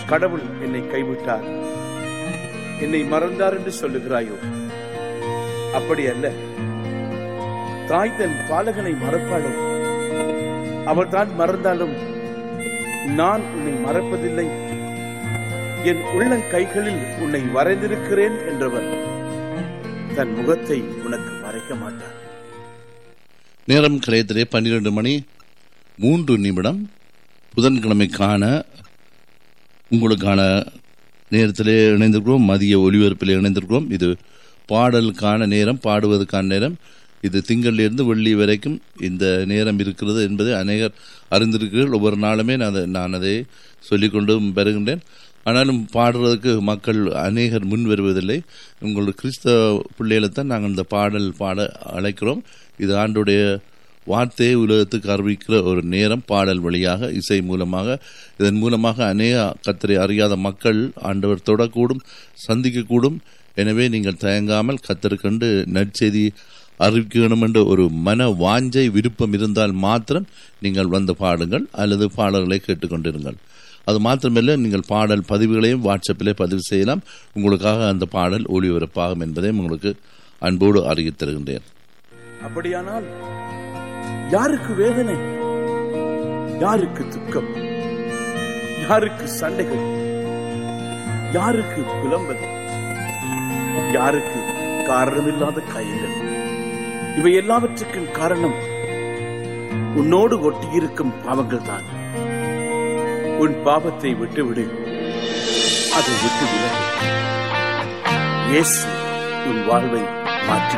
கடவுள் என்னை கைவிட்டார் என்னை மறந்தார் என்று சொல்லுகிறாயோ அப்படி அல்ல தாய் தன் பாலகனை மறப்பாளோ அவள் தான் மறந்தாலும் நான் உன்னை மறப்பதில்லை என் உள்ளங்கைகளில் உன்னை வரைந்திருக்கிறேன் என்றவர் தன் முகத்தை உனக்கு மறைக்க மாட்டார் நேரம் கலையத்திலே பன்னிரண்டு மணி மூன்று நிமிடம் புதன்கிழமைக்கான உங்களுக்கான நேரத்திலே இணைந்திருக்கிறோம் மதிய ஒலிபரப்பில் இணைந்திருக்கிறோம் இது பாடலுக்கான நேரம் பாடுவதற்கான நேரம் இது திங்களிலிருந்து வெள்ளி வரைக்கும் இந்த நேரம் இருக்கிறது என்பதை அநேகர் அறிந்திருக்கிறீர்கள் ஒவ்வொரு நாளுமே நான் அதை நான் அதை சொல்லிக்கொண்டு வருகின்றேன் ஆனாலும் பாடுறதுக்கு மக்கள் அநேகர் முன் வருவதில்லை உங்களோட கிறிஸ்தவ பிள்ளைகளை தான் நாங்கள் இந்த பாடல் பாட அழைக்கிறோம் இது ஆண்டுடைய வார்த்தையை உலகத்துக்கு அறிவிக்கிற ஒரு நேரம் பாடல் வழியாக இசை மூலமாக இதன் மூலமாக அநேக கத்தரை அறியாத மக்கள் ஆண்டவர் தொடக்கூடும் சந்திக்கக்கூடும் எனவே நீங்கள் தயங்காமல் கத்தருக்கண்டு நற்செய்தி அறிவிக்க வேண்டும் என்ற ஒரு மன வாஞ்சை விருப்பம் இருந்தால் மாத்திரம் நீங்கள் வந்து பாடுங்கள் அல்லது பாடல்களை கேட்டுக்கொண்டிருங்கள் அது மாத்திரமல்ல நீங்கள் பாடல் பதிவுகளையும் வாட்ஸ்அப்பிலே பதிவு செய்யலாம் உங்களுக்காக அந்த பாடல் ஒளிபரப்பாகும் என்பதையும் உங்களுக்கு அன்போடு அறிவித் தருகின்றேன் அப்படியானால் யாருக்கு வேதனை யாருக்கு துக்கம் யாருக்கு சண்டைகள் யாருக்கு புலம்பல் யாருக்கு காரணமில்லாத காயங்கள் இவை எல்லாவற்றுக்கும் காரணம் உன்னோடு ஒட்டியிருக்கும் பாவங்கள் தான் உன் பாவத்தை விட்டுவிடு அதை விட்டு விலகு இயேசு உன் வாழ்வை மாற்றி